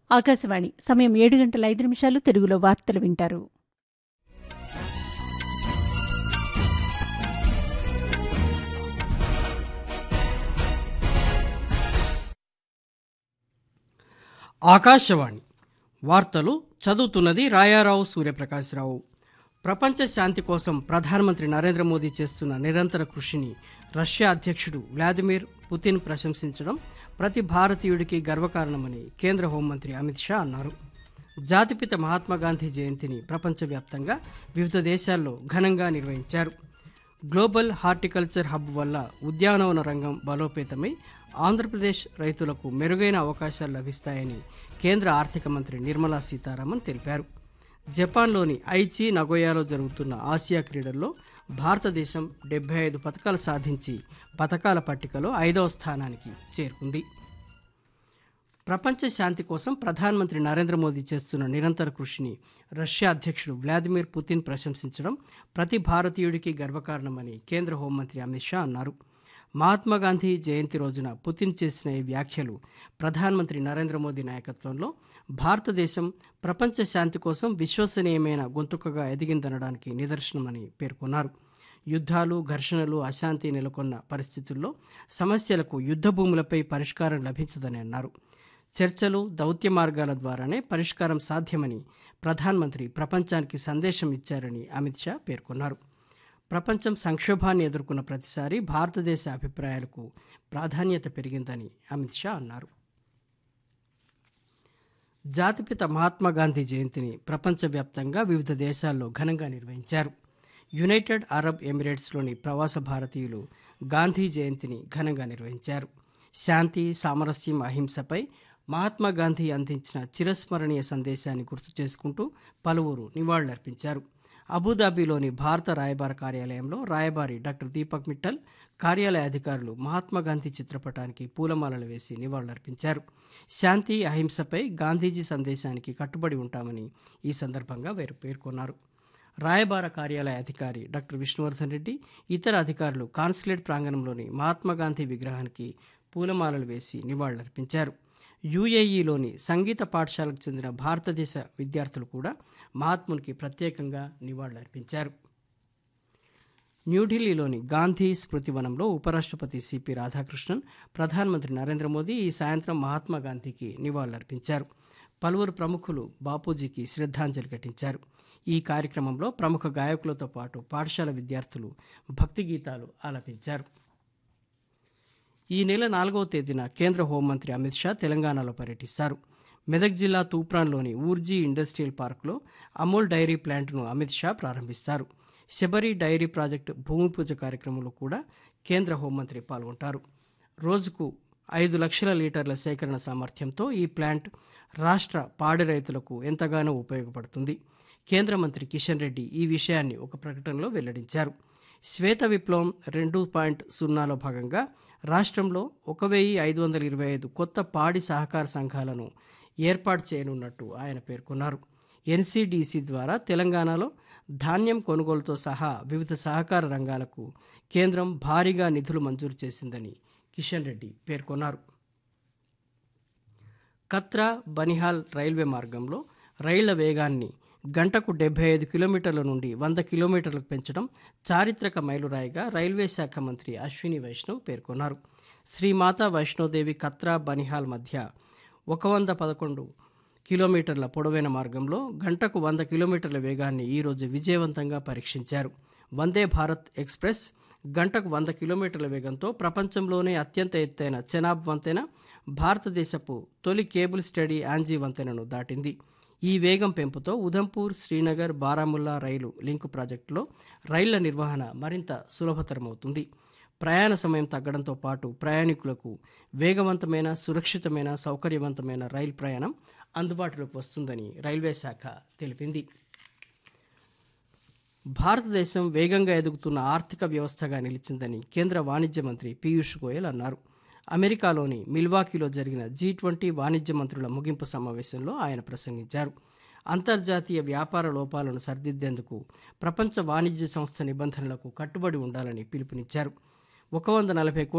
ఆకాశవాణి సమయం ఏడు గంటల ఐదు నిమిషాలు తెలుగులో వార్తలు వింటారు ఆకాశవాణి వార్తలు చదువుతున్నది రాయారావు సూర్యప్రకాశ్రావు ప్రపంచ శాంతి కోసం ప్రధానమంత్రి నరేంద్ర మోదీ చేస్తున్న నిరంతర కృషిని రష్యా అధ్యక్షుడు వ్లాదిమిర్ పుతిన్ ప్రశంసించడం ప్రతి భారతీయుడికి గర్వకారణమని కేంద్ర హోంమంత్రి అమిత్ షా అన్నారు జాతిపిత మహాత్మాగాంధీ జయంతిని ప్రపంచవ్యాప్తంగా వివిధ దేశాల్లో ఘనంగా నిర్వహించారు గ్లోబల్ హార్టికల్చర్ హబ్ వల్ల ఉద్యానవన రంగం బలోపేతమై ఆంధ్రప్రదేశ్ రైతులకు మెరుగైన అవకాశాలు లభిస్తాయని కేంద్ర ఆర్థిక మంత్రి నిర్మలా సీతారామన్ తెలిపారు జపాన్లోని ఐచి నగోయాలో జరుగుతున్న ఆసియా క్రీడల్లో భారతదేశం డెబ్బై ఐదు పథకాలు సాధించి పథకాల పట్టికలో ఐదవ స్థానానికి చేరుకుంది ప్రపంచ శాంతి కోసం ప్రధానమంత్రి నరేంద్ర మోదీ చేస్తున్న నిరంతర కృషిని రష్యా అధ్యక్షుడు వ్లాదిమిర్ పుతిన్ ప్రశంసించడం ప్రతి భారతీయుడికి గర్వకారణమని కేంద్ర హోంమంత్రి అమిత్ షా అన్నారు మహాత్మాగాంధీ జయంతి రోజున పుతిన్ చేసిన ఈ వ్యాఖ్యలు ప్రధానమంత్రి నరేంద్ర మోదీ నాయకత్వంలో భారతదేశం ప్రపంచ శాంతి కోసం విశ్వసనీయమైన గొంతుకగా ఎదిగిందనడానికి నిదర్శనమని పేర్కొన్నారు యుద్ధాలు ఘర్షణలు అశాంతి నెలకొన్న పరిస్థితుల్లో సమస్యలకు యుద్ధ భూములపై పరిష్కారం లభించదని అన్నారు చర్చలు దౌత్య మార్గాల ద్వారానే పరిష్కారం సాధ్యమని ప్రధానమంత్రి ప్రపంచానికి సందేశం ఇచ్చారని అమిత్ షా పేర్కొన్నారు ప్రపంచం సంక్షోభాన్ని ఎదుర్కొన్న ప్రతిసారి భారతదేశ అభిప్రాయాలకు ప్రాధాన్యత పెరిగిందని అమిత్ షా అన్నారు జాతిపిత మహాత్మా గాంధీ జయంతిని ప్రపంచవ్యాప్తంగా వివిధ దేశాల్లో ఘనంగా నిర్వహించారు యునైటెడ్ అరబ్ ఎమిరేట్స్లోని ప్రవాస భారతీయులు గాంధీ జయంతిని ఘనంగా నిర్వహించారు శాంతి సామరస్యం అహింసపై మహాత్మా గాంధీ అందించిన చిరస్మరణీయ సందేశాన్ని గుర్తు చేసుకుంటూ పలువురు నివాళులర్పించారు అబుదాబిలోని భారత రాయబార కార్యాలయంలో రాయబారి డాక్టర్ దీపక్ మిట్టల్ కార్యాలయ అధికారులు మహాత్మా గాంధీ చిత్రపటానికి పూలమాలలు వేసి నివాళులర్పించారు శాంతి అహింసపై గాంధీజీ సందేశానికి కట్టుబడి ఉంటామని ఈ సందర్భంగా వీరు పేర్కొన్నారు రాయబార కార్యాలయ అధికారి డాక్టర్ విష్ణువర్ధన్ రెడ్డి ఇతర అధికారులు కాన్సులేట్ ప్రాంగణంలోని మహాత్మా గాంధీ విగ్రహానికి పూలమాలలు వేసి నివాళులర్పించారు యుఏఈలోని సంగీత పాఠశాలకు చెందిన భారతదేశ విద్యార్థులు కూడా మహాత్మునికి ప్రత్యేకంగా నివాళులర్పించారు న్యూఢిల్లీలోని గాంధీ స్మృతివనంలో ఉపరాష్ట్రపతి సిపి రాధాకృష్ణన్ ప్రధానమంత్రి నరేంద్ర మోదీ ఈ సాయంత్రం మహాత్మా గాంధీకి నివాళులర్పించారు పలువురు ప్రముఖులు బాపూజీకి శ్రద్ధాంజలి ఘటించారు ఈ కార్యక్రమంలో ప్రముఖ గాయకులతో పాటు పాఠశాల విద్యార్థులు భక్తి గీతాలు ఆలపించారు ఈ నెల నాలుగవ తేదీన కేంద్ర హోంమంత్రి అమిత్ షా తెలంగాణలో పర్యటిస్తారు మెదక్ జిల్లా తూప్రాన్లోని ఊర్జీ ఇండస్ట్రియల్ పార్కులో అమూల్ డైరీ ప్లాంట్ను అమిత్ షా ప్రారంభిస్తారు శబరి డైరీ ప్రాజెక్టు భూమి పూజ కార్యక్రమంలో కూడా కేంద్ర హోంమంత్రి పాల్గొంటారు రోజుకు ఐదు లక్షల లీటర్ల సేకరణ సామర్థ్యంతో ఈ ప్లాంట్ రాష్ట్ర పాడి రైతులకు ఎంతగానో ఉపయోగపడుతుంది కేంద్ర మంత్రి కిషన్ రెడ్డి ఈ విషయాన్ని ఒక ప్రకటనలో వెల్లడించారు శ్వేత విప్లవం రెండు పాయింట్ సున్నాలో భాగంగా రాష్ట్రంలో ఒక వెయ్యి ఐదు వందల ఇరవై ఐదు కొత్త పాడి సహకార సంఘాలను ఏర్పాటు చేయనున్నట్టు ఆయన పేర్కొన్నారు ఎన్సీడీసీ ద్వారా తెలంగాణలో ధాన్యం కొనుగోలుతో సహా వివిధ సహకార రంగాలకు కేంద్రం భారీగా నిధులు మంజూరు చేసిందని కిషన్ రెడ్డి పేర్కొన్నారు కత్రా బనిహాల్ రైల్వే మార్గంలో రైళ్ల వేగాన్ని గంటకు డెబ్బై ఐదు కిలోమీటర్ల నుండి వంద కిలోమీటర్లకు పెంచడం చారిత్రక మైలురాయిగా రైల్వే శాఖ మంత్రి అశ్విని వైష్ణవ్ పేర్కొన్నారు శ్రీమాతా వైష్ణోదేవి కత్రా బనిహాల్ మధ్య ఒక వంద పదకొండు కిలోమీటర్ల పొడవైన మార్గంలో గంటకు వంద కిలోమీటర్ల వేగాన్ని ఈరోజు విజయవంతంగా పరీక్షించారు వందే భారత్ ఎక్స్ప్రెస్ గంటకు వంద కిలోమీటర్ల వేగంతో ప్రపంచంలోనే అత్యంత ఎత్తైన చెనాబ్ వంతెన భారతదేశపు తొలి కేబుల్ స్టడీ యాంజీ వంతెనను దాటింది ఈ వేగం పెంపుతో ఉధంపూర్ శ్రీనగర్ బారాముల్లా రైలు లింకు ప్రాజెక్టులో రైళ్ల నిర్వహణ మరింత సులభతరమవుతుంది ప్రయాణ సమయం తగ్గడంతో పాటు ప్రయాణికులకు వేగవంతమైన సురక్షితమైన సౌకర్యవంతమైన రైలు ప్రయాణం అందుబాటులోకి వస్తుందని రైల్వే శాఖ తెలిపింది భారతదేశం వేగంగా ఎదుగుతున్న ఆర్థిక వ్యవస్థగా నిలిచిందని కేంద్ర వాణిజ్య మంత్రి పీయూష్ గోయల్ అన్నారు అమెరికాలోని మిల్వాకీలో జరిగిన జీ ట్వంటీ వాణిజ్య మంత్రుల ముగింపు సమావేశంలో ఆయన ప్రసంగించారు అంతర్జాతీయ వ్యాపార లోపాలను సరిదిద్దేందుకు ప్రపంచ వాణిజ్య సంస్థ నిబంధనలకు కట్టుబడి ఉండాలని పిలుపునిచ్చారు ఒక వంద నలభై